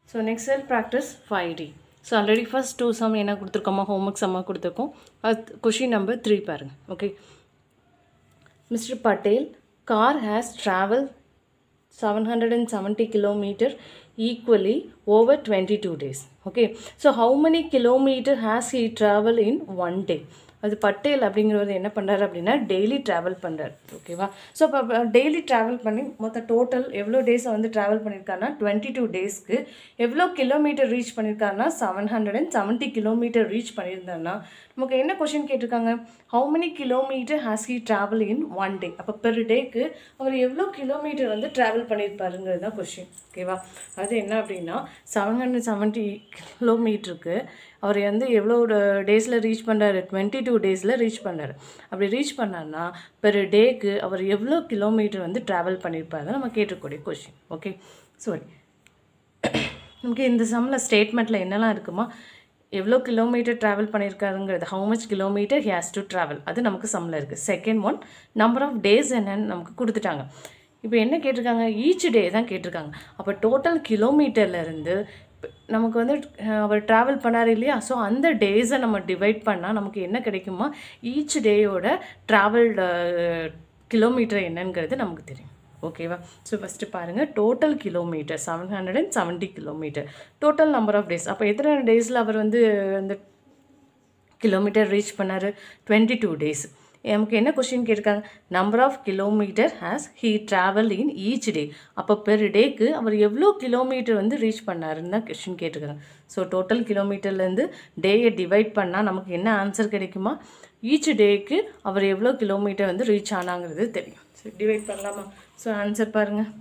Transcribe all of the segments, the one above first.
So next self practice five D so already first two sum என்ன கொடுத்துருக்கோமா homework சம்மாக கொடுத்துருக்கோம் அது கொஷின் நம்பர் த்ரீ பாருங்கள் okay mister Patel car has travel 770 kilometer equally over 22 days okay so how many kilometer has he traveled in one day அது பட்டேல் அப்படிங்கிறவர் என்ன பண்ணுறாரு அப்படின்னா டெய்லி ட்ராவல் பண்ணுறாரு ஓகேவா ஸோ இப்போ டெய்லி ட்ராவல் பண்ணி மொத்த டோட்டல் எவ்வளோ டேஸை வந்து ட்ராவல் பண்ணியிருக்காருன்னா டுவெண்ட்டி டூ டேஸ்க்கு எவ்வளோ கிலோமீட்டர் ரீச் பண்ணியிருக்காருன்னா seven hundred and seventy kilometre reach பண்ணியிருந்தாருன்னா நமக்கு என்ன கொஷின் கேட்டிருக்காங்க how many kilometre has he travel in one day அப்போ பெர் டேக்கு அவர் எவ்வளோ கிலோமீட்டர் வந்து ட்ராவல் பண்ணியிருப்பாருங்கிறது தான் கொஷின் ஓகேவா அது என்ன அப்படின்னா செவன் ஹண்ட்ரட் செவன்ட்டி கிலோமீட்டருக்கு அவர் வந்து எவ்வளோ டேஸில் ரீச் பண்ணுறாரு டுவெண்ட்டி டூ டேஸில் ரீச் பண்ணாரு அப்படி ரீச் பண்ணார்னா பெர் டேக்கு அவர் எவ்வளோ கிலோமீட்டர் வந்து ட்ராவல் பண்ணியிருப்பாரு நம்ம கேட்டிருக்கக்கூடிய கொஷின் ஓகே சாரி நமக்கு இந்த சம்மில் ஸ்டேட்மெண்ட்டில் என்னெல்லாம் இருக்குமா எவ்வளோ கிலோமீட்டர் ட்ராவல் பண்ணியிருக்காருங்கிறது how much kilometre has to travel அது நமக்கு சம்மில் இருக்குது second one number of days என்னன்னு நமக்கு கொடுத்துட்டாங்க இப்போ என்ன கேட்டிருக்காங்க ஈச் டே தான் கேட்டிருக்காங்க அப்போ டோட்டல் கிலோமீட்டர்லேருந்து நமக்கு வந்து அஹ், அவர் ட்ராவல் பண்ணார் இல்லையா ஸோ அந்த டேஸை நம்ம டிவைட் பண்ணால் நமக்கு என்ன கிடைக்குமா ஈச் டேயோட ட்ராவல் கிலோமீட்டர் என்னங்கிறது நமக்கு தெரியும் ஓகேவா ஸோ ஃபஸ்ட்டு பாருங்கள் total kilometre seven hundred and seventy kilometre total number of days அப்போ எத்தனை டேஸில் அவர் வந்து அந்த கிலோமீட்டர் ரீச் பண்ணார் டுவெண்ட்டி டூ டேஸ் நமக்கு என்ன கொஷின் கேட்டிருக்காங்க number of kilometre has he travel in each day அப்போ பெர் டேக்கு அவர் எவ்வளோ கிலோமீட்டர் வந்து ரீச் பண்ணாருன்னு தான் கொஷின் கேட்டிருக்காங்க ஸோ டோட்டல் கிலோமீட்டர்லேருந்து டேயை டிவைட் பண்ணால் நமக்கு என்ன ஆன்சர் கிடைக்குமா ஈச் டேக்கு அவர் எவ்வளோ கிலோமீட்டர் வந்து ரீச் ஆனாங்கிறது தெரியும் ஸோ டிவைட் பண்ணலாமா ஸோ ஆன்சர் பாருங்கள்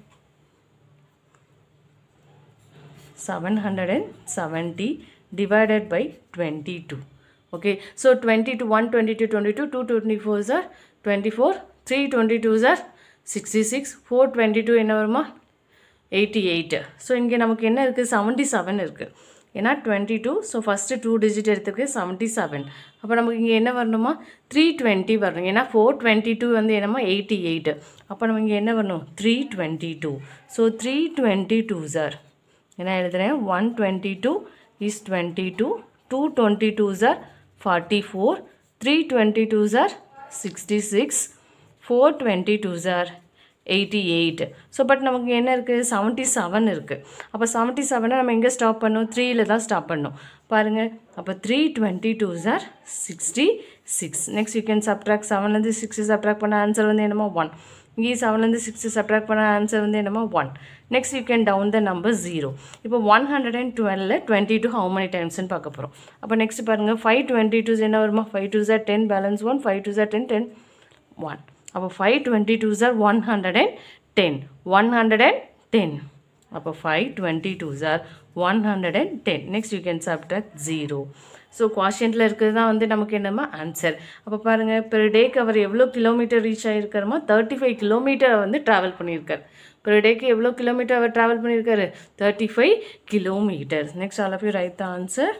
seven hundred and seventy divided by twenty two okay so twenty two one twenty two twenty two two twenty four sir twenty four three twenty two sir sixty six four twenty two என்ன வருமா eighty eight so இங்கே நமக்கு என்ன இருக்குது seventy seven இருக்குது ஏன்னா twenty two so first two digit எடுத்துருக்கு seventy seven அப்போ நமக்கு இங்கே என்ன வரணுமா த்ரீ டுவெண்ட்டி வரணும் ஏன்னா ஃபோர் டுவெண்ட்டி டூ வந்து என்னமா எயிட்டி எயிட்டு அப்போ நம்ம இங்கே என்ன வரணும் three twenty two so three twenty two sir என்ன எழுதுறேன் one twenty two is twenty two two twenty two sir forty four three twenty two sir sixty six four twenty two sir eighty eight so but நமக்கு என்ன இருக்குது seventy seven இருக்குது அப்போ seventy செவனை நம்ம எங்கே stop பண்ணோம் த்ரீயில் தான் ஸ்டாப் பண்ணோம் பாருங்கள் அப்போ three twenty two sir sixty six next you can subtract செவன்லேருந்து சிக்ஸ்டி சப்ட்ராக்ட் பண்ண ஆன்சர் வந்து என்னமோ ஒன் இங்கே செவன்லேருந்து சிக்ஸ்டி சப்ட்ராக்ட் பண்ண ஆன்சர் வந்து என்னமோ one next you can down the number zero இப்போ one hundred and twelve twenty two how many டைம்ஸ்னு பார்க்க போகிறோம் அப்போ நெக்ஸ்ட் பாருங்கள் ஃபைவ் டுவெண்ட்டி டூஸ் என்ன வருமா five two sir ten balance one five two sir ten ten one அப்போ five twenty two sir one hundred and ten one hundred and ten அப்போ five twenty two sir one hundred and ten next you can subtract zero so குவாஷியன்ட்டில் இருக்கிறது தான் வந்து நமக்கு என்னமா answer அப்போ பாருங்கள் பெர் டேக்கு அவர் எவ்வளோ கிலோமீட்டர் ரீச் ஆகிருக்காருமா தேர்ட்டி ஃபைவ் கிலோமீட்டர் வந்து ட்ராவல் பண்ணியிருக்காரு பெர் டேக்கு எவ்வளோ கிலோமீட்டர் அவர் ட்ராவல் பண்ணியிருக்காரு thirty five kilometre next all of you write the answer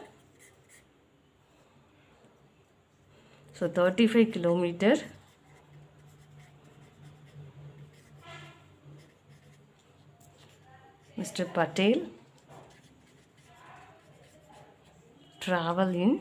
so thirty five kilometre Mr. Patel travel in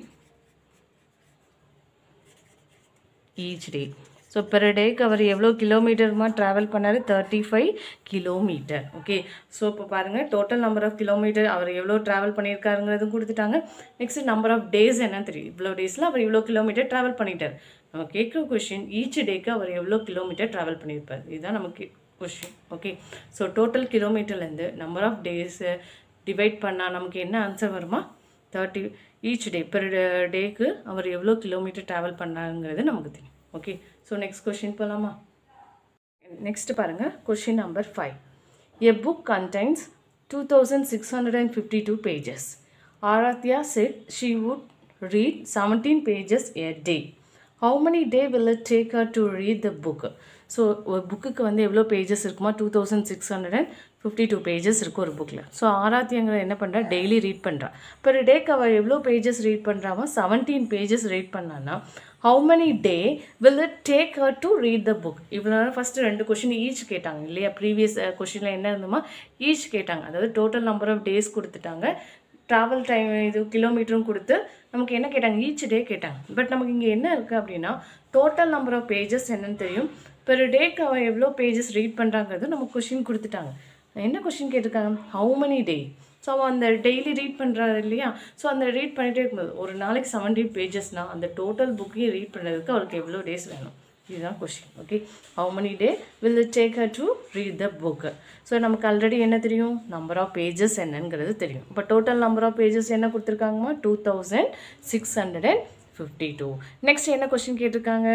each day. So per டேக்கு அவர் எவ்வளோ கிலோமீட்டருமா ட்ராவல் பண்ணார் thirty five kilometre okay so இப்போ பாருங்கள் டோட்டல் நம்பர் ஆஃப் கிலோமீட்டர் அவர் எவ்வளோ travel பண்ணியிருக்காருங்கிறதும் கொடுத்துட்டாங்க நெக்ஸ்ட் நம்பர் ஆஃப் டேஸ் என்னன்னு தெரியும் இவ்வளோ டேஸில் அவர் இவ்வளோ கிலோமீட்டர் ட்ராவல் பண்ணிட்டார் நம்ம கேட்குற கொஷின் ஈச் டேக்கு அவர் எவ்வளோ கிலோமீட்டர் ட்ராவல் பண்ணியிருப்பார் இதுதான் நமக்கு கொஷின் ஓகே ஸோ டோட்டல் கிலோமீட்டர்லேருந்து நம்பர் ஆஃப் டேஸு டிவைட் பண்ணால் நமக்கு என்ன ஆன்சர் வருமா தேர்ட்டி ஈச் டே பெர் டேக்கு அவர் எவ்வளோ கிலோமீட்டர் ட்ராவல் பண்ணாங்கிறது நமக்கு தெரியும் ஓகே ஸோ நெக்ஸ்ட் கொஷின் போகலாமா நெக்ஸ்ட் பாருங்கள் question number five a book contains two thousand six hundred and fifty two pages Aaradhya said she would read seventeen pages a day how many day will it take her to read the book so ஒரு புக்குக்கு வந்து எவ்வளோ pages இருக்குமா two thousand six hundred and fifty two pages இருக்கும் ஒரு புக்கில் so ஆராத்தியங்கிற என்ன பண்ணுறா டெய்லி ரீட் பண்ணுறா பெர் டேக்கு அவள் எவ்வளோ பேஜஸ் ரீட் பண்ணுறாமோ செவன்டீன் பேஜஸ் ரீட் பண்ணான்னா how many day will it take her to read the book இவ்வளோ நேரம் ஃபஸ்ட்டு ரெண்டு கொஷின் ஈச் கேட்டாங்க இல்லையா ப்ரீவியஸ் கொஷினில் என்ன இருந்தோமா ஈச் கேட்டாங்க அதாவது டோட்டல் நம்பர் ஆஃப் டேஸ் கொடுத்துட்டாங்க ட்ராவல் டைம் இது கிலோமீட்டரும் கொடுத்து நமக்கு என்ன கேட்டாங்க ஈச் டே கேட்டாங்க பட் நமக்கு இங்கே என்ன இருக்குது அப்படின்னா டோட்டல் நம்பர் ஆஃப் பேஜஸ் என்னன்னு தெரியும் பெர் டேக்கு அவன் எவ்வளோ பேஜஸ் ரீட் பண்ணுறாங்கிறது நமக்கு கொஷின் கொடுத்துட்டாங்க என்ன கொஷின் கேட்டிருக்காங்க ஹவு many டே ஸோ அவன் அந்த டெய்லி ரீட் பண்ணுறாரு இல்லையா ஸோ அந்த ரீட் பண்ணிகிட்டே இருக்கும்போது ஒரு நாளைக்கு செவன்டீன் பேஜஸ்னால் அந்த டோட்டல் புக்கையும் ரீட் பண்ணுறதுக்கு அவளுக்கு எவ்வளோ டேஸ் வேணும் இதுதான் question okay how many day will it take her to read the book so நமக்கு ஆல்ரெடி என்ன தெரியும் நம்பர் ஆஃப் பேஜஸ் என்னங்கிறது தெரியும் இப்போ டோட்டல் நம்பர் ஆஃப் பேஜஸ் என்ன கொடுத்துருக்காங்கம்மா two thousand six hundred and fifty two next என்ன கொஷின் கேட்டிருக்காங்க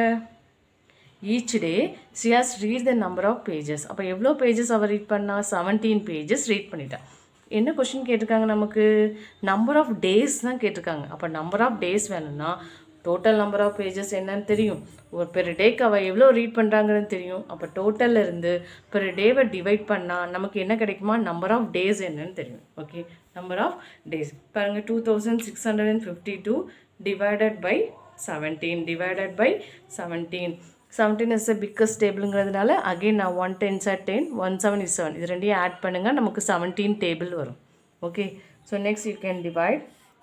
each day she has read the number of pages அப்போ எவ்வளோ பேஜஸ் அவள் ரீட் பண்ணா செவன்டீன் பேஜஸ் ரீட் பண்ணிட்டா என்ன கொஷின் கேட்டிருக்காங்க நமக்கு நம்பர் ஆஃப் டேஸ் தான் கேட்டிருக்காங்க அப்போ நம்பர் ஆஃப் டேஸ் வேணும்னா டோட்டல் நம்பர் ஆஃப் பேஜஸ் என்னன்னு தெரியும் ஒரு பெர் டேக்கு அவள் எவ்வளோ ரீட் பண்ணுறாங்கன்னு தெரியும் அப்போ டோட்டலில் இருந்து பெர் டேவை டிவைட் பண்ணால் நமக்கு என்ன கிடைக்குமா நம்பர் ஆஃப் டேஸ் என்னன்னு தெரியும் ஓகே நம்பர் ஆஃப் டேஸ் பாருங்கள் two thousand six hundred and fifty two divided by seventeen divided by seventeen seventeen is the biggest டேபிளுங்கிறதுனால அகெயின் நான் one ten sir ten one seven is seven இது ரெண்டையும் add பண்ணுங்கள் நமக்கு seventeen table வரும் okay so next you can divide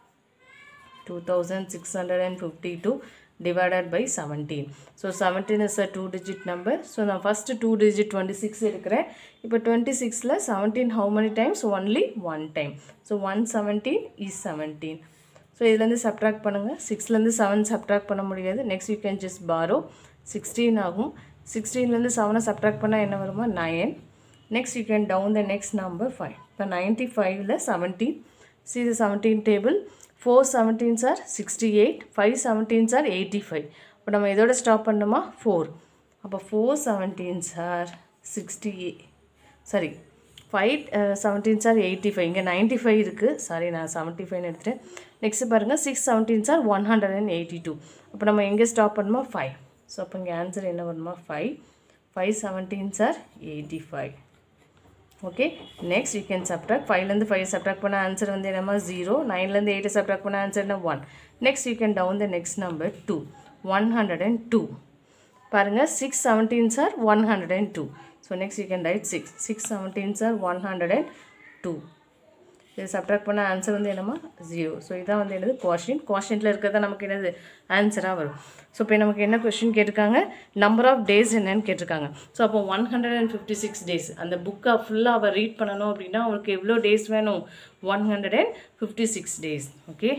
two thousand six hundred and fifty two divided by 17 so 17 is a two digit number so நான் first two digit 26 எடுக்கிறேன் இப்போ 26ல 17 how many times only one time so 117 is 17 so இதுலேருந்து subtract பண்ணுங்கள் சிக்ஸ்லேருந்து seven subtract பண்ண முடியாது next you can just borrow sixteen ஆகும் சிக்ஸ்டீன்லேருந்து செவனை சப்ட்ராக்ட் பண்ணால் என்ன வருமா nine next you can down the next number five இப்போ நைன்ட்டி ஃபைவ்ல seventeen see the seventeen table four seventeens are sixty eight five seventeens are eighty five இப்போ நம்ம இதோட ஸ்டாப் பண்ணணுமா ஃபோர் அப்போ four seventeens are sixty sorry five seventeen are eighty five இங்கே ninety five இருக்குது sorry நான் seventy ஃபைவ்னு எடுத்துட்டேன் நெக்ஸ்ட் பாருங்கள் six seventeen are one hundred and eighty two அப்போ நம்ம எங்கே ஸ்டாப் பண்ணுமா ஃபைவ் ஸோ அப்போ இங்கே ஆன்சர் என்ன வருமா five five seventeen are eighty five okay next you can subtract ஃபைவ்லேருந்து ஃபைவ் சப்ட்ராக்ட் பண்ண ஆன்சர் வந்து என்னமா ஜீரோ நைன்லேருந்து எயிட்டை சப்ட்ராக்ட் பண்ண ஆன்சர் என்ன one next you can down the next number two one hundred and two பாருங்கள் six seventeen are one hundred and two so next you can write six six seventeen are one hundred and two இது subtract பண்ண answer வந்து என்னமா zero so இதான் வந்து என்னது question கொஷினில் இருக்கிறதா நமக்கு என்னது ஆன்சராக வரும் ஸோ இப்போ நமக்கு என்ன கொஷின் கேட்டிருக்காங்க நம்பர் ஆஃப் டேஸ் என்னன்னு கேட்டிருக்காங்க ஸோ அப்போ one hundred and fifty six days அந்த புக்கை ஃபுல்லாக அவள் ரீட் பண்ணணும் அப்படின்னா அவளுக்கு எவ்வளோ டேஸ் வேணும் one hundred and fifty six days okay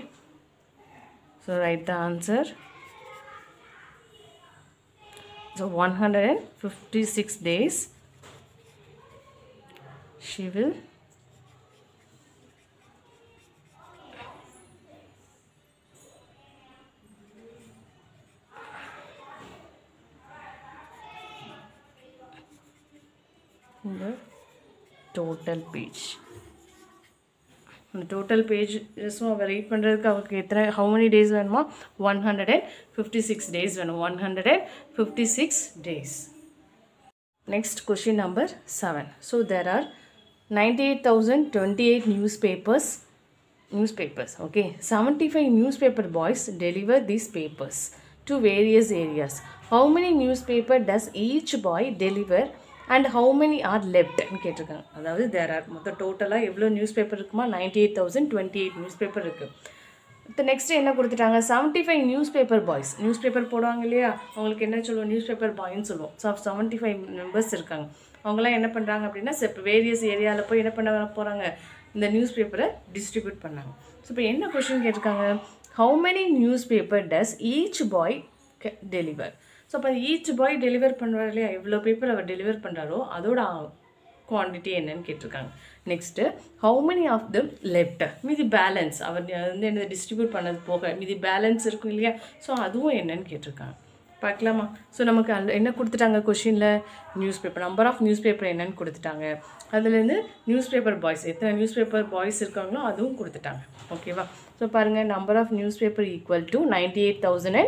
so write the answer So 156 days she will in the total page அந்த டோட்டல் பேஜஸும் அவள் ரீட் பண்ணுறதுக்கு அவளுக்கு எத்தனை ஹவு many டேஸ் வேணுமா one hundred and fifty six days வேணும் one hundred and fifty six days next question number seven so there are ninety eight thousand twenty eight newspapers newspapers okay seventy five newspaper boys deliver these papers to various areas how many newspaper does each boy deliver and how many are லெஃப்ட்னு கேட்டிருக்காங்க அதாவது there are மொத்தம் டோட்டலாக எவ்வளோ newspaper இருக்குமா ninety eight thousand twenty eight newspaper இருக்குது இப்போ next என்ன கொடுத்துட்டாங்க seventy five newspaper boys newspaper போடுவாங்க இல்லையா அவங்களுக்கு என்ன சொல்லுவோம் நியூஸ் பேப்பர் பாய்ன்னு சொல்லுவோம் ஸோ செவன்ட்டி ஃபைவ் மெம்பர்ஸ் இருக்காங்க அவங்களாம் என்ன பண்ணுறாங்க அப்படின்னா செப் வேரியஸ் ஏரியாவில் போய் என்ன பண்ண போகிறாங்க இந்த நியூஸ் பேப்பரை டிஸ்ட்ரிபியூட் பண்ணாங்க ஸோ இப்போ என்ன கொஷின் கேட்டிருக்காங்க how many newspaper does each boy deliver so அப்போ ஈச் பாய் டெலிவர் பண்ணுறாரு இல்லையா எவ்வளோ பேப்பர் அவர் டெலிவர் பண்ணுறாரோ அதோட குவான்டிட்டி என்னன்னு கேட்டிருக்காங்க next how many of the left மீதி பேலன்ஸ் அவர் வந்து என்ன டிஸ்ட்ரிபியூட் பண்ணது போக மீதி பேலன்ஸ் இருக்கும் இல்லையா ஸோ அதுவும் என்னன்னு கேட்டிருக்காங்க பார்க்கலாமா ஸோ நமக்கு அந்த என்ன கொடுத்துட்டாங்க கொஷினில் newspaper number of newspaper என்னன்னு கொடுத்துட்டாங்க அதுலேருந்து நியூஸ் பேப்பர் பாய்ஸ் எத்தனை நியூஸ் பேப்பர் பாய்ஸ் இருக்காங்களோ அதுவும் கொடுத்துட்டாங்க ஓகேவா ஸோ பாருங்கள் number of newspaper equal to ninety eight thousand and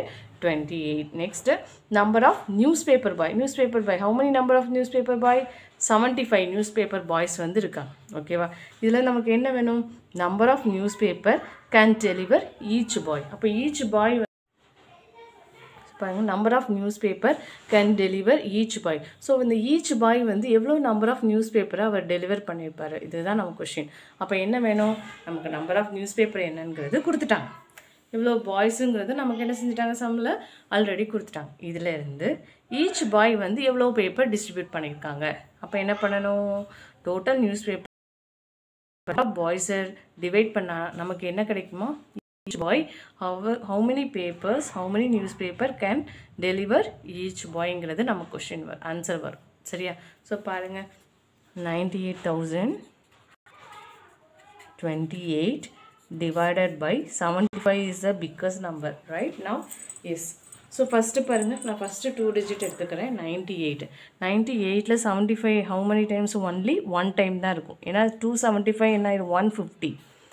twenty eight next number of newspaper boy newspaper boy how many number of newspaper boy seventy five newspaper boys வந்து இருக்காங்க ஓகேவா இதில் நமக்கு என்ன வேணும் number of newspaper can deliver each boy அப்போ each boy பாருங்க number of newspaper can deliver each boy so இந்த ஈச் பாய் வந்து எவ்வளோ நம்பர் ஆஃப் நியூஸ் பேப்பரை அவர் டெலிவர் பண்ணியிருப்பார் இதுதான் நம்ம கொஷின் அப்போ என்ன வேணும் நமக்கு நம்பர் ஆஃப் நியூஸ் பேப்பர் என்னங்கிறது கொடுத்துட்டாங்க இவ்வளோ பாய்ஸுங்கிறது நமக்கு என்ன செஞ்சுட்டாங்க சம்மில் ஆல்ரெடி கொடுத்துட்டாங்க இதில் இருந்து ஈச் பாய் வந்து எவ்வளோ பேப்பர் டிஸ்ட்ரிபியூட் பண்ணியிருக்காங்க அப்போ என்ன பண்ணணும் டோட்டல் நியூஸ் பேப்பர் பாய்ஸை டிவைட் பண்ணால் நமக்கு என்ன கிடைக்குமோ each boy how, how many papers how many newspaper can deliver each boyங்கிறது நம்ம கொஷின் வரும் ஆன்சர் வரும் சரியா ஸோ பாருங்க ninety eight thousand twenty eight divided by seventy five is the biggest number right now yes so first பாருங்கள் நான் first two digit எடுத்துக்கிறேன் ninety eight ninety எயிட்டில் seventy five how many times only one time தான் இருக்கும் ஏன்னா two seventy five என்ன ஆயிடும் one fifty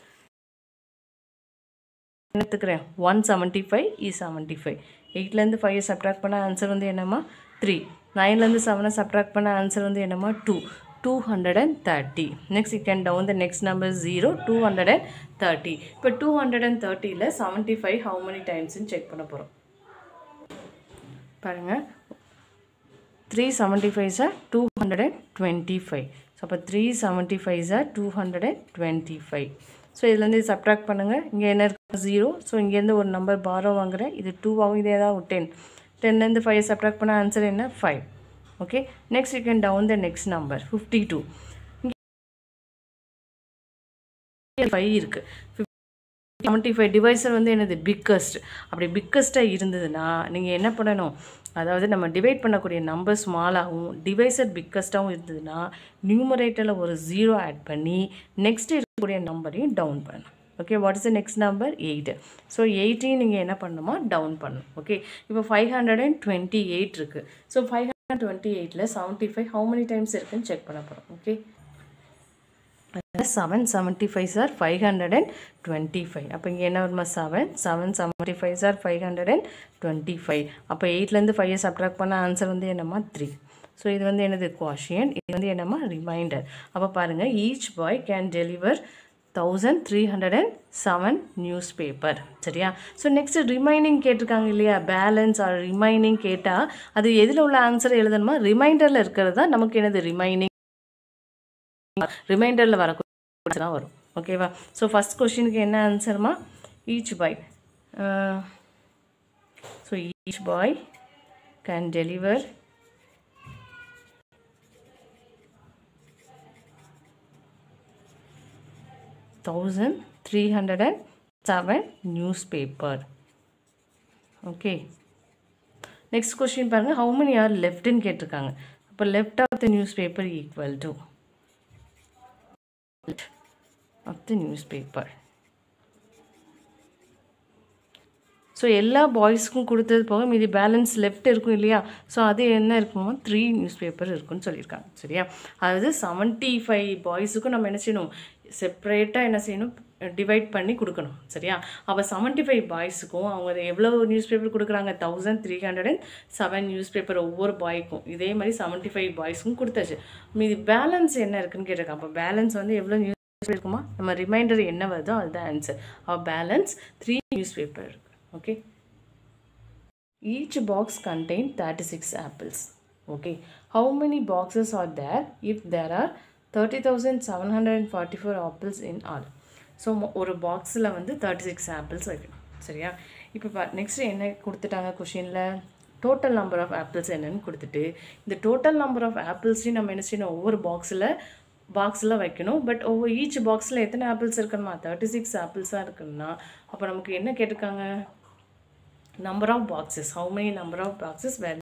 எடுத்துக்கிறேன் ஒன் செவன்ட்டி ஃபைவ் இ செவன்ட்டி ஃபைவ் எயிட்லேருந்து ஃபைவ் சப்ட்ராக்ட் பண்ண ஆன்சர் வந்து என்னம்மா த்ரீ நைன்லேருந்து செவனை சப்ட்ராக்ட் பண்ண ஆன்சர் வந்து என்னம்மா two two hundred and thirty next you can down the next number zero two hundred and thirty இப்போ டூ ஹண்ட்ரட் அண்ட் தேர்ட்டியில் செவன்ட்டி ஃபைவ் ஹவு மெனி டைம்ஸ்னு செக் பண்ண போகிறோம் பாருங்கள் three seventy five are two hundred and twenty five so அப்போ three seventy five are two hundred and twenty five so இதுலேருந்து subtract பண்ணுங்கள் இங்கே என்ன இருக்கு ஜீரோ ஸோ இங்கேருந்து ஒரு நம்பர் பாரோ வாங்குறேன் இது டூ ஆகும் இது ஏதாவது டென் டென்லேருந்து ஃபைவ் சப்ட்ராக்ட் பண்ண ஆன்சர் என்ன five okay next you can down the next number fifty two five இருக்குது செவன்ட்டி ஃபைவ் டிவைசர் வந்து என்னது பிக்கஸ்ட் அப்படி பிக்கஸ்ட்டாக இருந்ததுன்னா நீங்கள் என்ன பண்ணணும் அதாவது நம்ம டிவைட் பண்ணக்கூடிய நம்பர் ஸ்மாலாகவும் டிவைசர் பிக்கஸ்ட்டாகவும் இருந்ததுன்னா நியூமரேட்டரில் ஒரு ஜீரோ ஆட் பண்ணி நெக்ஸ்ட் இருக்கக்கூடிய நம்பரையும் டவுன் பண்ணணும் okay what is the next number eight so எயிட்டையும் நீங்கள் என்ன பண்ணணுமா டவுன் பண்ணணும் ஓகே இப்போ five hundred and twenty eight இருக்குது ஸோ ஃபைவ் ஹண்ட்ரட் டுவெண்ட்டி எயிட்டில் seventy five how many times இருக்குன்னு செக் பண்ண போகிறோம் okay seven seventy five are five hundred and twenty five அப்போ இங்கே என்ன வருமா seven seven seventy five are five hundred and twenty five அப்போ எயிட்லேருந்து ஃபைவ் சப்ட்ராக்ட் பண்ண ஆன்சர் வந்து என்னம்மா த்ரீ ஸோ இது வந்து என்னது குவாஷியன் இது வந்து என்னம்மா ரிமைண்டர் அப்போ பாருங்கள் each boy can deliver thousand three hundred and seven newspaper சரியா ஸோ நெக்ஸ்ட் ரிமைனிங் கேட்டிருக்காங்க இல்லையா பேலன்ஸ் ஆர் ரிமைனிங் கேட்டால் அது எதில் உள்ள ஆன்சர் எழுதணுமா ரிமைண்டரில் இருக்கிறது தான் நமக்கு என்னது ரிமைனிங் ரிமைண்டரில் வரக்கூடிய தான் வரும் ஓகேவா ஸோ ஃபஸ்ட் கொஷினுக்கு என்ன ஆன்சர்மா each boy so each boy can deliver thousand three hundred and seven newspaper okay next question பாருங்கள் ஹவு many ஆர் லெஃப்ட்னு கேட்டிருக்காங்க அப்போ left of the newspaper equal to of the newspaper so எல்லா பாய்ஸ்க்கும் கொடுத்தது போக மீதி balance left இருக்கும் இல்லையா ஸோ அது என்ன இருக்குமோ த்ரீ நியூஸ் பேப்பர் இருக்குன்னு சொல்லியிருக்காங்க சரியா அதாவது செவன்ட்டி ஃபைவ் பாய்ஸுக்கும் நம்ம என்ன செய்யணும் செப்பரேட்டாக என்ன செய்யணும் டிவைட் பண்ணி கொடுக்கணும் சரியா அப்போ செவன்ட்டி ஃபைவ் பாய்ஸுக்கும் அவங்க எவ்வளோ நியூஸ் பேப்பர் கொடுக்குறாங்க thousand three hundred and seven newspaper ஒவ்வொரு பாய்க்கும் இதே மாதிரி செவன்ட்டி ஃபைவ் பாய்ஸுக்கும் கொடுத்தாச்சு மீதி பேலன்ஸ் என்ன இருக்குன்னு கேட்டிருக்காங்க அப்போ பேலன்ஸ் வந்து எவ்வளோ நியூஸ் இருக்குமா நம்ம ரிமைண்டர் என்ன வருதோ அதுதான் ஆன்சர் அப்போ பேலன்ஸ் த்ரீ நியூஸ் பேப்பர் இருக்குது okay each box contain 36 apples okay how many boxes are there if there are 30744 apples in all so ஒரு பாக்ஸில் வந்து தேர்ட்டி சிக்ஸ் ஆப்பிள்ஸ் வைக்கணும் சரியா இப்போ பா நெக்ஸ்ட் என்ன கொடுத்துட்டாங்க கொஷினில் டோட்டல் நம்பர் ஆஃப் ஆப்பிள்ஸ் என்னன்னு கொடுத்துட்டு இந்த டோட்டல் நம்பர் ஆஃப் ஆப்பிள்ஸையும் நம்ம என்ன செய்யணும் ஒவ்வொரு பாக்ஸில் பாக்ஸில் வைக்கணும் பட் ஒவ்வொரு ஈச் பாக்ஸில் எத்தனை ஆப்பிள்ஸ் இருக்கணுமா தேர்ட்டி சிக்ஸ் ஆப்பிள்ஸாக இருக்குன்னா அப்போ நமக்கு என்ன கேட்டிருக்காங்க number of boxes how many number of boxes were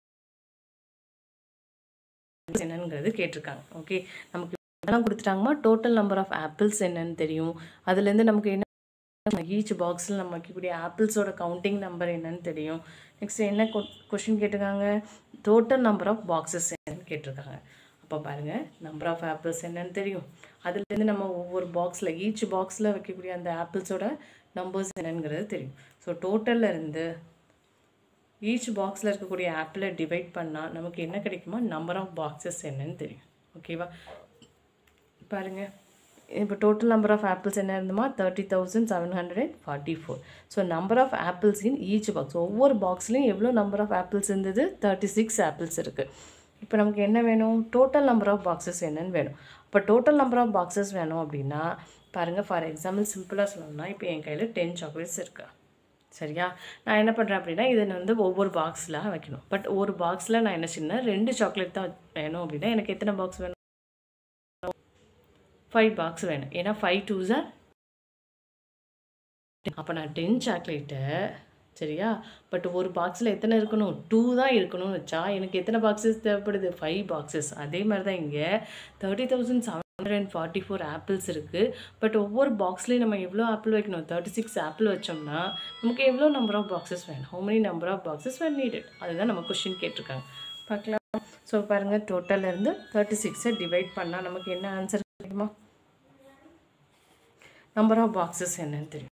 என்னங்கிறது கேட்டிருக்காங்க ஓகே நமக்கு இதெல்லாம் கொடுத்துட்டாங்கம்மா டோட்டல் நம்பர் ஆஃப் ஆப்பிள்ஸ் என்னன்னு தெரியும் அதுலேருந்து நமக்கு என்ன ஈச் பாக்ஸில் நம்ம வைக்கக்கூடிய ஆப்பிள்ஸோட கவுண்டிங் நம்பர் என்னன்னு தெரியும் நெக்ஸ்ட் என்ன கொஷின் கேட்டிருக்காங்க டோட்டல் நம்பர் ஆஃப் பாக்ஸஸ் என்னன்னு கேட்டிருக்காங்க அப்போ பாருங்கள் நம்பர் ஆஃப் ஆப்பிள்ஸ் என்னன்னு தெரியும் அதுலேருந்து நம்ம ஒவ்வொரு பாக்ஸில் ஈச் பாக்ஸில் வைக்கக்கூடிய அந்த ஆப்பிள்ஸோட நம்பர்ஸ் என்னங்கிறது தெரியும் ஸோ டோட்டலில் இருந்து ஈச் பாக்ஸில் இருக்கக்கூடிய ஆப்பிளை டிவைட் பண்ணால் நமக்கு என்ன கிடைக்குமா நம்பர் ஆஃப் பாக்ஸஸ் என்னன்னு தெரியும் ஓகேவா பாருங்கள் இப்போ டோட்டல் நம்பர் ஆஃப் ஆப்பிள்ஸ் என்ன இருந்தோமா thirty thousand seven hundred and forty four so number of apples in each box ஒவ்வொரு பாக்ஸ்லையும் எவ்வளோ நம்பர் ஆஃப் ஆப்பிள்ஸ் இருந்தது தேர்ட்டி சிக்ஸ் ஆப்பிள்ஸ் இருக்குது இப்போ நமக்கு என்ன வேணும் டோட்டல் நம்பர் ஆஃப் பாக்ஸஸ் என்னன்னு வேணும் இப்போ டோட்டல் நம்பர் ஆஃப் பாக்ஸஸ் வேணும் அப்படின்னா பாருங்கள் ஃபார் எக்ஸாம்பிள் சிம்பிளாக சொல்லணும்னா இப்போ என் கையில் டென் சாக்லேட்ஸ் இருக்கு சரியா நான் என்ன பண்ணுறேன் அப்படின்னா இதை வந்து ஒவ்வொரு பாக்ஸில் வைக்கணும் பட் ஒரு பாக்ஸில் நான் என்ன செய்யணும் ரெண்டு சாக்லேட் தான் வேணும் அப்படின்னா எனக்கு எத்தனை பாக்ஸ் வேணும் ஃபைவ் பாக்ஸ் வேணும் ஏன்னா ஃபைவ் டூ சார் அப்போ நான் டென் சாக்லேட்டை சரியா பட் ஒரு பாக்ஸில் எத்தனை இருக்கணும் டூ தான் இருக்கணும்னு வச்சா எனக்கு எத்தனை பாக்ஸஸ் தேவைப்படுது ஃபைவ் பாக்ஸஸ் அதே மாதிரி தான் இங்கே thirty thousand seven hundred and forty four apples இருக்குது பட் ஒவ்வொரு பாக்ஸ்லேயும் நம்ம எவ்வளோ ஆப்பிள் வைக்கணும் தேர்ட்டி சிக்ஸ் ஆப்பிள் வச்சோம்னா நமக்கு எவ்வளோ நம்பர் ஆஃப் பாக்ஸஸ் வேணும் how many number of boxes were needed அதுதான் நம்ம கொஷின் கேட்டிருக்காங்க பார்க்கலாம் ஸோ பாருங்கள் டோட்டல்லேருந்து தேர்ட்டி சிக்ஸை டிவைட் பண்ணால் நமக்கு என்ன ஆன்சர் கிடைக்குமா நம்பர் ஆஃப் பாக்ஸஸ் என்னன்னு தெரியும்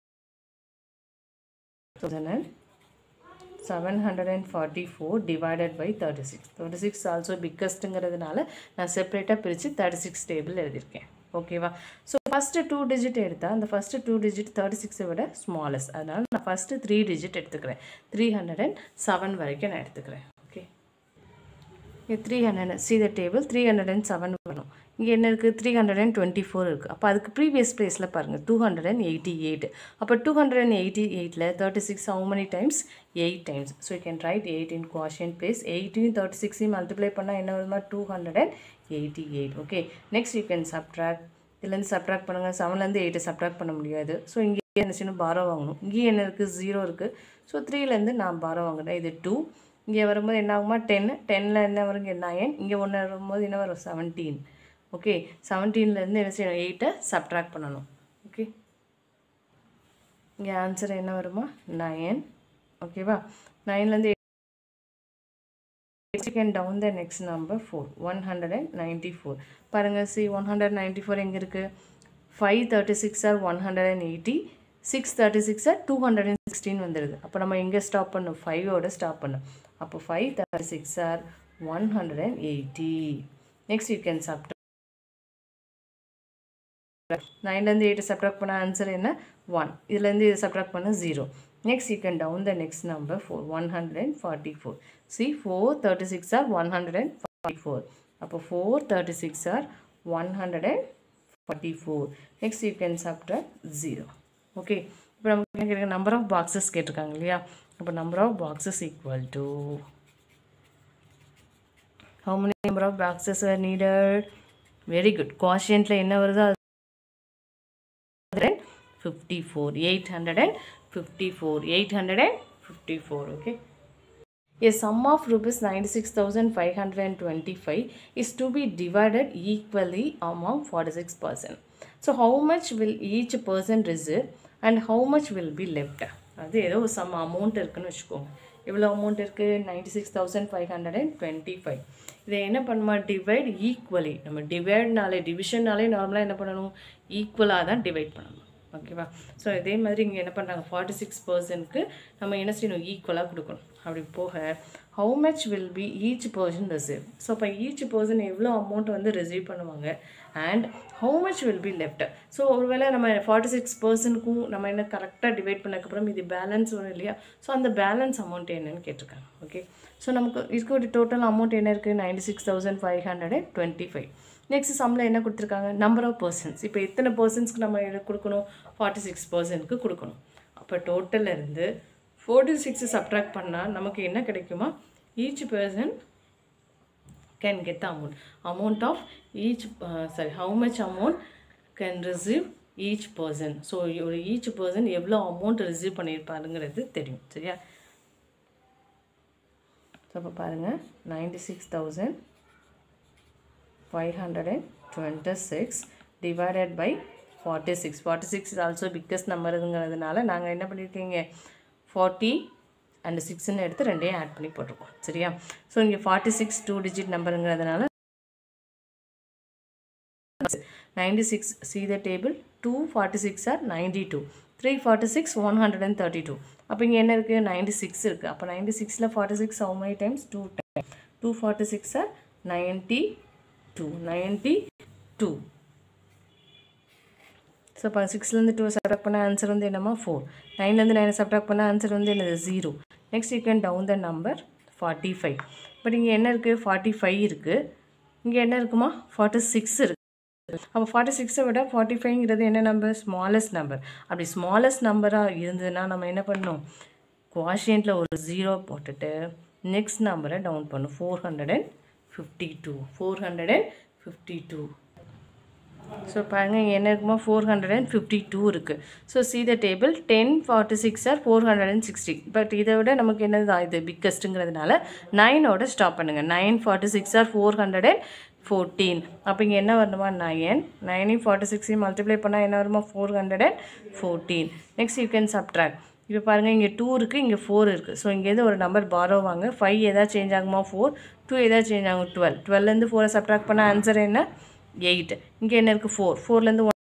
thousand seven hundred and forty four divided by thirty six thirty six also பிக்கஸ்ட்டுங்கிறதுனால நான் செப்பரேட்டாக பிரித்து தேர்ட்டி சிக்ஸ் டேபிள் எழுதியிருக்கேன் ஓகேவா ஸோ ஃபஸ்ட்டு டூ டிஜிட் எடுத்தால் அந்த ஃபஸ்ட்டு டூ டிஜிட் தேர்ட்டி சிக்ஸை விட ஸ்மாலஸ்ட் அதனால் நான் ஃபஸ்ட்டு த்ரீ டிஜிட் எடுத்துக்கிறேன் த்ரீ ஹண்ட்ரட் அண்ட் செவன் வரைக்கும் நான் எடுத்துக்கிறேன் ஓகே இங்கே three hundred see the table three hundred and seven வரும் இங்கே என்ன இருக்குது three hundred and twenty four இருக்குது அப்போ அதுக்கு ப்ரீவியஸ் ப்ளேஸில் பாருங்கள் two hundred and eighty eight அப்போ டூ ஹண்ட்ரட் அண்ட் எயிட்டி எயிட்டில் thirty six how many times eight times so you can write eight in quotient place எயிட்டையும் தேர்ட்டி சிக்ஸையும் மல்டிப்ளை பண்ணால் என்ன வருமா two hundred and eighty eight okay next you can subtract இதுலேருந்து subtract பண்ணுங்கள் செவன்லேருந்து எயிட்டை subtract பண்ண முடியாது ஸோ இங்கே என்ன செய்யணும் பாரோ வாங்கணும் இங்கேயும் என்ன இருக்குது ஜீரோ இருக்குது ஸோ த்ரீலேருந்து நான் பாரோ வாங்கினேன் இது டூ இங்கே வரும்போது என்ன ஆகுமா டென் டென்னில் என்ன வரும் இங்கே நயன் இங்கே ஒன்று வரும்போது என்ன வரும் செவன்டீன் ஓகே செவன்டீன்லேருந்து என்ன செய்யணும் எயிட்டை சப்ட்ராக்ட் பண்ணணும் ஓகே இங்கே ஆன்சர் என்ன வருமா நயன் ஓகேவா நைன்லேருந்து second down the next number four one hundred and ninety four பாருங்கள் see one hundred ninety four எங்கே இருக்குது five thirty six are one hundred and eighty six thirty six are two hundred and sixteen வந்துடுது அப்போ நம்ம எங்கே stop பண்ணணும் ஃபைவோட stop பண்ணணும் அப்போ five thirty six are one hundred and eighty next you can sub நைன்லேருந்து எயிட்டை சப்ட்ராக்ட் பண்ண ஆன்சர் என்ன ஒன் இதுலேருந்து இதை சப்ட்ராக்ட் பண்ண zero next you can down the next number four one hundred and forty four see four thirty six are one hundred and forty four அப்போ four thirty six are one hundred and forty four next you can subtract zero okay இப்போ நமக்கு என்ன கேட்குறாங்க number of boxes கேட்டிருக்காங்க இல்லையா அப்போ number of boxes equal to how many number of boxes are needed very good quotient என்ன வருதோ அது 54 854 854 okay a sum of rupees 96525 is to be divided equally among 46 person so how much will each person receive and how much will be left அது ஏதோ some amount இருக்குன்னு வச்சுக்கோங்க எவ்வளோ amount இருக்குது ninety six thousand five hundred and twenty five இதை என்ன பண்ணுமா divide equally நம்ம டிவைட்னாலே டிவிஷன்னாலே நார்மலாக என்ன பண்ணணும் ஈக்குவலாக தான் டிவைட் பண்ணணும் ஓகேவா ஸோ இதே மாதிரி இங்கே என்ன பண்ணுறாங்க ஃபார்ட்டி சிக்ஸ் பர்சன்ட்க்கு நம்ம என்ன செய்யணும் ஈக்குவலாக கொடுக்கணும் அப்படி போக how much will be each person receive so இப்போ ஈச் பர்சன் எவ்வளோ அமௌண்ட் வந்து ரிசீவ் பண்ணுவாங்க and how much will be left so ஒருவேளை நம்ம ஃபார்ட்டி சிக்ஸ் பர்சன்ட்க்கும் நம்ம என்ன கரெக்டாக டிவைட் பண்ணக்கப்புறம் இது பேலன்ஸ் வரும் இல்லையா ஸோ அந்த பேலன்ஸ் அமௌண்ட் என்னன்னு கேட்டிருக்காங்க ஓகே ஸோ நமக்கு இருக்கக்கூடிய டோட்டல் அமௌண்ட் என்ன இருக்குது ninety six thousand five hundred and twenty five next சம்மில் என்ன கொடுத்துருக்காங்க நம்பர் ஆஃப் பர்சன்ஸ் இப்போ எத்தனை பர்சன்ஸ்க்கு நம்ம என்ன கொடுக்கணும் ஃபார்ட்டி சிக்ஸ் பர்சன்ட்க்கு கொடுக்கணும் அப்போ டோட்டலில் இருந்து ஃபோர்ட்டி சிக்ஸ் சப்ட்ராக்ட் பண்ணால் நமக்கு என்ன கிடைக்குமா each person can get the amount amount of each sorry how much amount can receive each person so ஒரு ஈச் பர்சன் எவ்வளோ அமௌண்ட் ரிசீவ் பண்ணியிருப்பாருங்கிறது தெரியும் சரியா ஸோ அப்போ பாருங்கள் ninety six thousand five hundred and twenty six divided by forty six forty six is also biggest நம்பருங்கிறதுனால நாங்கள் என்ன பண்ணியிருக்கீங்க ஃபார்ட்டி அண்ட் சிக்ஸ்ன்னு எடுத்து ரெண்டையும் ஆட் பண்ணி போட்டிருக்கோம் சரியா ஸோ இங்கே ஃபார்ட்டி சிக்ஸ் டூ டிஜிட் நம்பருங்கிறதுனால ninety six see the table two forty six are ninety two three forty six one hundred and thirty two அப்போ இங்கே என்ன இருக்குது நைன்டி சிக்ஸ் இருக்குது அப்போ நைன்டி சிக்ஸில் forty six how many times two time two forty சிக்ஸை ninety two ninety two so இப்போ சிக்ஸ்லேருந்து டூ சப்ராக்ட் பண்ண ஆன்சர் வந்து என்னம்மா ஃபோர் நைன்லேருந்து நைனை சப்ராக்ட் பண்ண ஆன்சர் வந்து என்னது zero next you can down the number forty five but இங்கே என்ன இருக்குது ஃபார்ட்டி ஃபைவ் இருக்குது இங்கே என்ன இருக்குமா ஃபார்ட்டி சிக்ஸ் இருக்குது அப்போ ஃபார்ட்டி சிக்ஸை விட ஃபார்ட்டி ஃபைவ்ங்கிறது என்ன நம்பர் ஸ்மாலஸ்ட் நம்பர் அப்படி ஸ்மாலஸ்ட் நம்பராக இருந்ததுன்னா நம்ம என்ன பண்ணணும் குவாஷியன்ட்டில் ஒரு ஜீரோ போட்டுட்டு நெக்ஸ்ட் நம்பரை டவுன் பண்ணும் four hundred and fifty two four hundred and fifty two so பாருங்கள் இங்கே என்ன இருக்குமா four hundred and fifty two இருக்குது so see the table ten forty six are four hundred and sixty but இதை விட நமக்கு என்னது இது பிக்கஸ்ட்டுங்கிறதுனால நைனோட ஸ்டாப் பண்ணுங்கள் nine forty six are four hundred and fourteen அப்போ இங்கே என்ன வரணுமா நயன் நைனையும் ஃபார்ட்டி சிக்ஸையும் மல்டிப்ளை பண்ணால் என்ன வருமா four hundred and fourteen next you can subtract இப்போ பாருங்கள் இங்கே டூ இருக்குது இங்கே ஃபோர் இருக்குது ஸோ இங்கேருந்து ஒரு நம்பர் பாரோ வாங்க ஃபைவ் எதாவது சேஞ்ச் ஆகுமா ஃபோர் டூ எதாவது சேஞ்ச் ஆகும் டுவெல் டுவெல்லேருந்து ஃபோரை சப்ட்ராக்ட் பண்ண ஆன்சர் என்ன எயிட் இங்கே என்ன இருக்குது ஃபோர் ஃபோர்லேருந்து one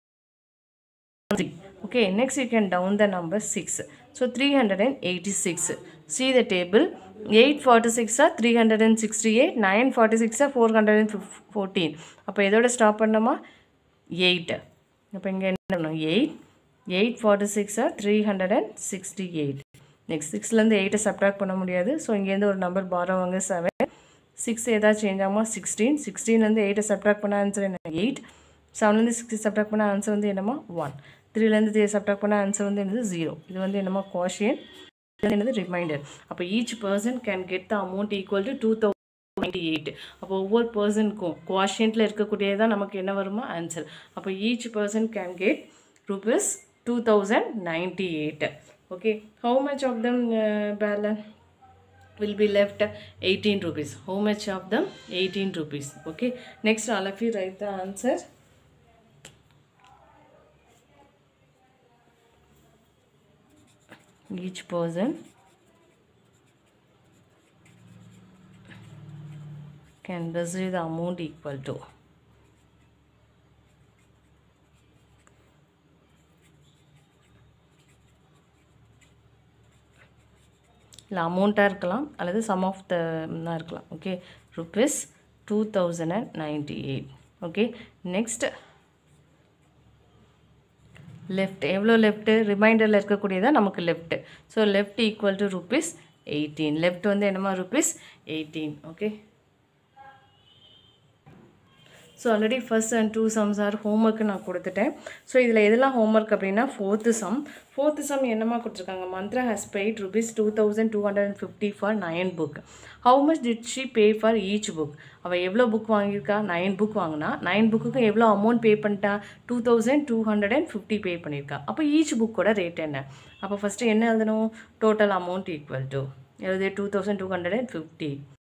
three okay next you can down the number six so three hundred and eighty six see the table eight forty சிக்ஸா three hundred and sixty eight nine forty சிக்ஸா four hundred and fif fourteen அப்போ எதோட stop பண்ணோமா eight அப்போ இங்கே என்ன பண்ணணும் eight eight forty சிக்ஸா three hundred and sixty eight next சிக்ஸ்லேருந்து எயிட்டை சப்ட்ராக்ட் பண்ண முடியாது ஸோ இங்கேருந்து ஒரு நம்பர் பாரவாங்க செவன் சிக்ஸ் ஏதாவது சேஞ்ச் ஆகுமா சிக்ஸ்டீன் சிக்ஸ்டீன்லேருந்து எயிட்டை சப்ட்ராக்ட் பண்ண ஆன்சர் என்ன எயிட் செவன்லேருந்து சிக்ஸ் சப்ட்ராக்ட் பண்ண ஆன்சர் வந்து என்னமா ஒன் த்ரீலேருந்து த்ரீ சப்ட்ராக்ட் பண்ண ஆன்சர் வந்து என்னது ஜீரோ இது வந்து என்னமா குவாஷியன் இது என்னது ரிமைண்டர் அப்போ each person can get the amount equal to two thousand ninety eight அப்போ ஒவ்வொரு பர்சனுக்கும் குவாஷியன்ட்டில் இருக்கக்கூடியதான் நமக்கு என்ன வருமா ஆன்சர் அப்போ each person can get rupees two thousand ninety eight okay how much of them balance will be left 18 rupees how much of them 18 rupees okay next all of you write the answer each person can receive the amount equal to இல்லை அமௌண்ட்டாக இருக்கலாம் அல்லது some of the இருக்கலாம் okay rupees two thousand and ninety eight okay next left எவ்வளோ left ரிமைண்டரில் இருக்கக்கூடியதான் நமக்கு left so left equal to rupees eighteen left வந்து என்னமா rupees eighteen okay so already first and two sums are homework நான் கொடுத்துட்டேன் so இதில் எதெல்லாம் ஹோம்ஒர்க் அப்படின்னா ஃபோர்த்து சம் ஃபோர்த்து சம் என்னமா கொடுத்துருக்காங்க Mantra has paid rupees two thousand two hundred and fifty for nine book how much did she pay for each book அவள் எவ்வளோ book வாங்கியிருக்கா நைன் புக் வாங்கினா நைன் புக்குக்கு எவ்வளோ அமௌண்ட் பே பண்ணிட்டா two thousand two hundred and fifty pay பண்ணியிருக்கா அப்போ each புக்கோட ரேட் என்ன அப்போ ஃபஸ்ட்டு என்ன எழுதணும் டோட்டல் அமௌண்ட் ஈக்குவல் டு எழுது two thousand two hundred and fifty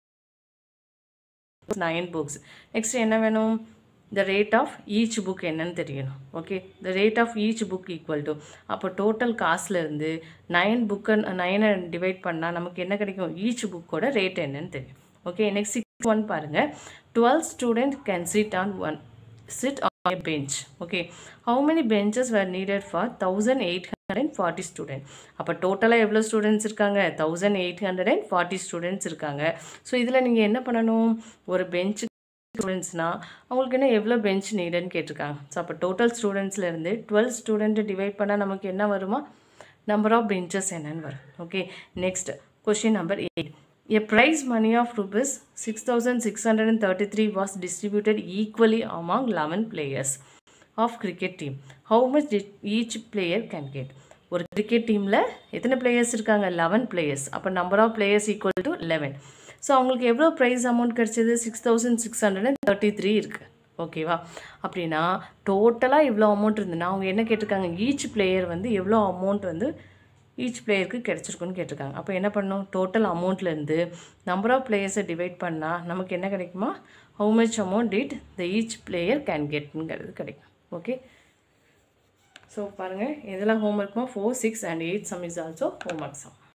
nine books next என்ன வேணும் the rate of each book என்னன்னு தெரியணும் okay the rate of each book equal to அப்போ டோட்டல் காஸ்ட்லேருந்து நைன் புக்கை நைனை டிவைட் பண்ணால் நமக்கு என்ன கிடைக்கும் ஈச் புக்கோட ரேட் என்னன்னு தெரியும் ஓகே நெக்ஸ்ட் சிக்ஸ் ஒன் பாருங்கள் twelve student can sit on one sit on a bench okay how many benches were needed for 1840 student அப்போ டோட்டலாக எவ்வளோ ஸ்டூடெண்ட்ஸ் இருக்காங்க thousand eight hundred and forty students இருக்காங்க so இதில் நீங்கள் என்ன பண்ணணும் ஒரு பெஞ்சு ஸ்டூடெண்ட்ஸ்னால் அவங்களுக்கு என்ன எவ்வளோ பெஞ்ச் நீடுன்னு கேட்டிருக்காங்க ஸோ அப்போ டோட்டல் ஸ்டூடெண்ட்ஸ்லேருந்து டுவெல் ஸ்டூடெண்ட்டை டிவைட் பண்ணால் நமக்கு என்ன வருமா நம்பர் ஆஃப் பெஞ்சஸ் என்னன்னு வரும் okay next question number eight A prize money of rupees 6633 was distributed equally among 11 players of cricket team. How much did each player can get? ஒரு cricket டீமில் எத்தனை பிளேயர்ஸ் இருக்காங்க லெவன் பிளேயர்ஸ் அப்போ number of players equal to eleven so அவங்களுக்கு எவ்வளோ prize amount கிடச்சிது six thousand six hundred and thirty three இருக்குது ஓகேவா அப்படின்னா டோட்டலாக இவ்வளோ அமௌண்ட் இருந்துன்னா அவங்க என்ன கேட்டிருக்காங்க ஈச் பிளேயர் வந்து எவ்வளோ அமௌண்ட் வந்து ஈச் பிளேயருக்கு கிடச்சிருக்குன்னு கேட்டிருக்காங்க அப்போ என்ன பண்ணணும் டோட்டல் அமௌண்ட்லேருந்து நம்பர் ஆஃப் பிளேயர்ஸை டிவைட் பண்ணால் நமக்கு என்ன கிடைக்குமா how much amount did the each player can கெட்ங்கிறது கிடைக்கும் ஓகே ஸோ பாருங்கள் இதெல்லாம் ஹோம்ஒர்க்மா four six and eight sum is also homework some